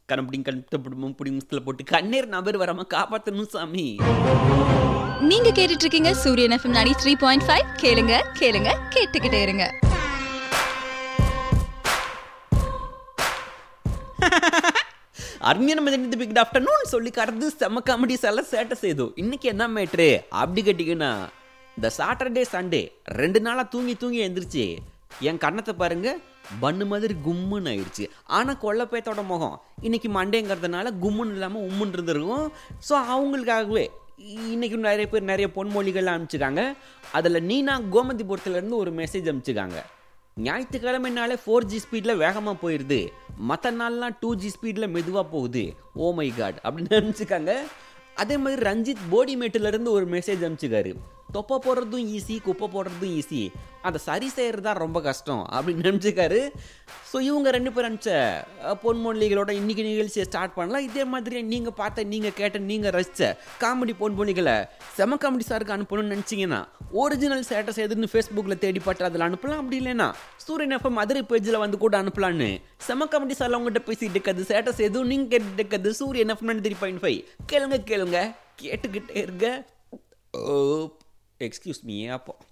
கரம்படியும் கட்டப்படும் புடி முஸ்தில் போட்டு கண்ணீர் நபர் வராம காப்பாத்தணும் சாமி நீங்க கேட்டுட்டு இருக்கீங்க சூரியன் எஃப்எம் 93.5 த்ரீ பாயிண்ட் ஃபைவ் கேளுங்க கேளுங்க கேட்டுக்கிட்டே இருங்க அருமையான மதினத்து பிக் ஆஃப்டர்நூன் சொல்லி கறந்து செம்ம காமெடி செல்ல சேட்டை செய்தோ இன்னைக்கு என்ன மேட்ரு அப்படி கேட்டிங்கன்னா இந்த சாட்டர்டே சண்டே ரெண்டு நாளாக தூங்கி தூங்கி எந்திரிச்சு என் கண்ணத்தை பாருங்க பண்ணு மாதிரி கும்முன்னு ஆயிடுச்சு ஆனால் கொல்லப்பேத்தோட முகம் இன்னைக்கு மண்டேங்கிறதுனால கும்முன்னு இல்லாமல் உம்முன்னு இருந்திருக்கும் ஸோ அவங்களுக்காகவே இன்னைக்கு நிறைய பேர் நிறைய பொன்மொழிகள் அனுப்பிச்சிருக்காங்க அதில் நீனா கோமதிபுரத்துலேருந்து ஒரு மெசேஜ் அனுப்பிச்சிருக்காங்க ஞாயிற்றுக்கிழமைனாலே ஃபோர் ஜி ஸ்பீடில் வேகமாக போயிடுது மற்ற நாள்லாம் டூ ஜி ஸ்பீடில் மெதுவாக போகுது ஓ மை காட் அப்படின்னு நினச்சிக்காங்க அதே மாதிரி ரஞ்சித் போடிமேட்டிலேருந்து ஒரு மெசேஜ் அனுப்பிச்சிக்காரு தொப்பை போடுறதும் ஈஸி குப்பை போடுறதும் ஈஸி அதை சரி செய்கிறது தான் ரொம்ப கஷ்டம் அப்படின்னு நினச்சிக்காரு ஸோ இவங்க ரெண்டு பேர் அனுப்பிச்ச அஹ், பொன்மொழிகளோட இன்னைக்கு நிகழ்ச்சியை ஸ்டார்ட் பண்ணலாம் இதே மாதிரி நீங்கள் பார்த்த நீங்கள் கேட்ட நீங்கள் ரசித்த காமெடி பொன்மொழிகளை செம காமெடி சாருக்கு அனுப்பணும்னு நினச்சிங்கன்னா ஒரிஜினல் ஸ்டேட்டஸ் எதுன்னு ஃபேஸ்புக்கில் தேடி பட்டு அதில் அனுப்பலாம் அப்படி இல்லைன்னா சூரியன் எஃப்எம் மதுரை பேஜில் வந்து கூட அனுப்பலான்னு செம காமெடி சார்ல உங்கள்கிட்ட பேசிட்டு இருக்கிறது ஸ்டேட்டஸ் எதுவும் நீங்கள் கேட்டுட்டு இருக்கிறது சூரியன் எஃப்எம் த்ரீ பாயிண்ட் ஃபைவ் கேளுங்க கேளுங்க கேட்டுக்கிட்டே இருங்க எக்ஸ்கியூஸ் மீ அப்போ